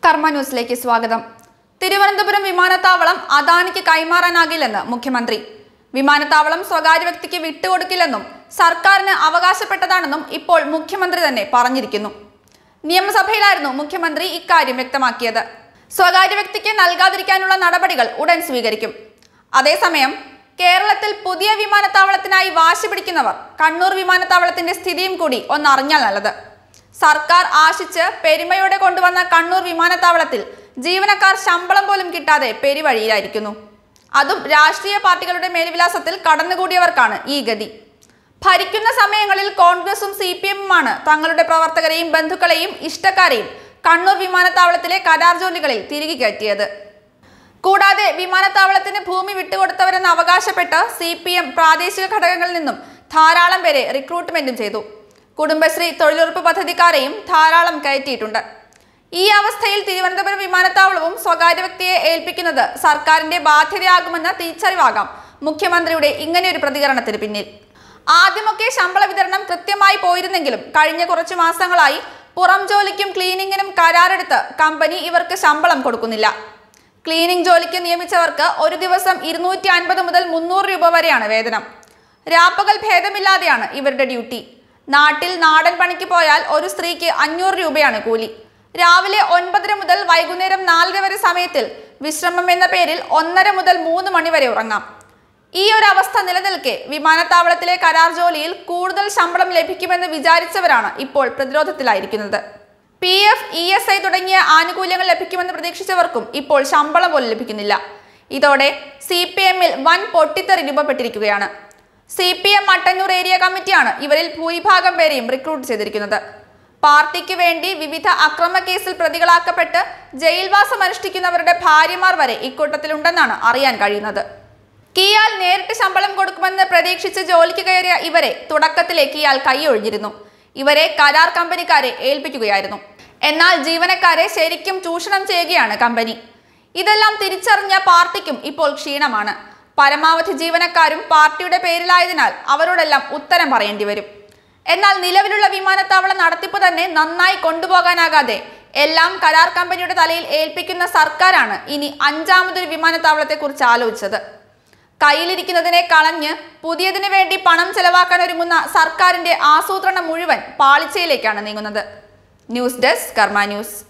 കർമ്മ ന്യൂസിലേക്ക് സ്വാഗതം തിരുവനന്തപുരം വിമാനത്താവളം അദാനിക്ക് കൈമാറാനാകില്ലെന്ന് മുഖ്യമന്ത്രി വിമാനത്താവളം സ്വകാര്യ വ്യക്തിക്ക് വിട്ടുകൊടുക്കില്ലെന്നും സർക്കാരിന് അവകാശപ്പെട്ടതാണെന്നും ഇപ്പോൾ മുഖ്യമന്ത്രി തന്നെ പറഞ്ഞിരിക്കുന്നു നിയമസഭയിലായിരുന്നു മുഖ്യമന്ത്രി ഇക്കാര്യം വ്യക്തമാക്കിയത് സ്വകാര്യ വ്യക്തിക്ക് നൽകാതിരിക്കാനുള്ള നടപടികൾ ഉടൻ സ്വീകരിക്കും അതേസമയം കേരളത്തിൽ പുതിയ വിമാനത്താവളത്തിനായി വാശി പിടിക്കുന്നവർ കണ്ണൂർ വിമാനത്താവളത്തിന്റെ സ്ഥിതിയും കൂടി ഒന്നറിഞ്ഞാൽ നല്ലത് സർക്കാർ ആശിച്ച് പെരുമയോടെ കൊണ്ടുവന്ന കണ്ണൂർ വിമാനത്താവളത്തിൽ ജീവനക്കാർ ശമ്പളം പോലും കിട്ടാതെ പെരുവഴിയിലായിരിക്കുന്നു അതും രാഷ്ട്രീയ പാർട്ടികളുടെ മേൽവിലാസത്തിൽ കടന്നുകൂടിയവർക്കാണ് ഈ ഗതി ഭരിക്കുന്ന സമയങ്ങളിൽ കോൺഗ്രസും സി പി എമ്മുമാണ് തങ്ങളുടെ പ്രവർത്തകരെയും ബന്ധുക്കളെയും ഇഷ്ടക്കാരെയും കണ്ണൂർ വിമാനത്താവളത്തിലെ കരാർ ജോലികളിൽ തിരികെ കയറ്റിയത് കൂടാതെ വിമാനത്താവളത്തിന് ഭൂമി വിട്ടുകൊടുത്തവരെന്ന് അവകാശപ്പെട്ട് സി പി എം പ്രാദേശിക ഘടകങ്ങളിൽ നിന്നും ധാരാളം പേരെ റിക്രൂട്ട്മെന്റും ചെയ്തു കുടുംബശ്രീ തൊഴിലുറപ്പ് പദ്ധതിക്കാരെയും ധാരാളം കയറ്റിയിട്ടുണ്ട് ഈ അവസ്ഥയിൽ തിരുവനന്തപുരം വിമാനത്താവളവും സ്വകാര്യ വ്യക്തിയെ ഏൽപ്പിക്കുന്നത് സർക്കാരിന്റെ ബാധ്യതയാകുമെന്ന തിരിച്ചറിവാകാം മുഖ്യമന്ത്രിയുടെ ഇങ്ങനെയൊരു പ്രതികരണത്തിന് പിന്നിൽ ആദ്യമൊക്കെ ശമ്പള വിതരണം കൃത്യമായി പോയിരുന്നെങ്കിലും കഴിഞ്ഞ കുറച്ചു മാസങ്ങളായി പുറം ജോലിക്കും ക്ലീനിങ്ങിനും കരാറെടുത്ത് കമ്പനി ഇവർക്ക് ശമ്പളം കൊടുക്കുന്നില്ല ക്ലീനിംഗ് ജോലിക്ക് നിയമിച്ചവർക്ക് ഒരു ദിവസം ഇരുന്നൂറ്റി അൻപത് മുതൽ മുന്നൂറ് രൂപ വരെയാണ് വേതനം രാപ്പകൽ ഭേദമില്ലാതെയാണ് ഇവരുടെ ഡ്യൂട്ടി നാട്ടിൽ നാടൻ പണിക്ക് പോയാൽ ഒരു സ്ത്രീക്ക് അഞ്ഞൂറ് രൂപയാണ് കൂലി രാവിലെ ഒൻപതര മുതൽ വൈകുന്നേരം നാലര വരെ സമയത്തിൽ വിശ്രമം എന്ന പേരിൽ ഒന്നര മുതൽ മൂന്ന് മണി വരെ ഉറങ്ങാം ഈ ഒരു അവസ്ഥ നിലനിൽക്കെ വിമാനത്താവളത്തിലെ കരാർ ജോലിയിൽ കൂടുതൽ ശമ്പളം ലഭിക്കുമെന്ന് വിചാരിച്ചവരാണ് ഇപ്പോൾ പ്രതിരോധത്തിലായിരിക്കുന്നത് P F E S I തുടങ്ങിയ ആനുകൂല്യങ്ങൾ ലഭിക്കുമെന്ന് പ്രതീക്ഷിച്ചവർക്കും ഇപ്പോൾ ശമ്പളം പോലും ലഭിക്കുന്നില്ല ഇതോടെ സി പി എമ്മിൽ വൻ പൊട്ടിത്തെറി രൂപപ്പെട്ടിരിക്കുകയാണ് C P M Mattannur area കമ്മിറ്റിയാണ് ഇവരിൽ ഭൂരിഭാഗം പേരെയും റിക്രൂട്ട് ചെയ്തിരിക്കുന്നത് പാർട്ടിക്ക് വേണ്ടി വിവിധ അക്രമ കേസിൽ പ്രതികളാക്കപ്പെട്ട് ജയിൽവാസം അനുഷ്ഠിക്കുന്നവരുടെ ഭാര്യമാർ വരെ ഇക്കൂട്ടത്തിലുണ്ടെന്നാണ് അറിയാൻ കഴിയുന്നത് കിയാൽ നേരിട്ട് ശമ്പളം കൊടുക്കുമെന്ന് പ്രതീക്ഷിച്ച് ജോലിക്ക് കയറിയ ഇവരെ തുടക്കത്തിലെ കിയാൽ കൈയൊഴിഞ്ഞിരുന്നു ഇവരെ കരാർ കമ്പനിക്കാരെ ഏൽപ്പിക്കുകയായിരുന്നു എന്നാൽ ജീവനക്കാരെ ശരിക്കും ചൂഷണം ചെയ്യുകയാണ് കമ്പനി ഇതെല്ലാം തിരിച്ചറിഞ്ഞ പാർട്ടിക്കും ഇപ്പോൾ ക്ഷീണമാണ് പരമാവധി ജീവനക്കാരും പാർട്ടിയുടെ പേരിലായതിനാൽ അവരോടെല്ലാം ഉത്തരം പറയേണ്ടി വരും എന്നാൽ നിലവിലുള്ള വിമാനത്താവള നടത്തിപ്പ് തന്നെ നന്നായി കൊണ്ടുപോകാനാകാതെ എല്ലാം കരാർ കമ്പനിയുടെ തലയിൽ ഏൽപ്പിക്കുന്ന സർക്കാരാണ് ഇനി അഞ്ചാമതൊരു വിമാനത്താവളത്തെക്കുറിച്ച് ആലോചിച്ചത് കയ്യിലിരിക്കുന്നതിനെ കളഞ്ഞ് പുതിയതിനു വേണ്ടി പണം ചെലവാക്കാൻ ഒരുങ്ങുന്ന സർക്കാരിന്റെ ആസൂത്രണം മുഴുവൻ പാളിച്ചയിലേക്കാണ് നീങ്ങുന്നത് ന്യൂസ് ഡെസ്ക് കർമ്മ ന്യൂസ്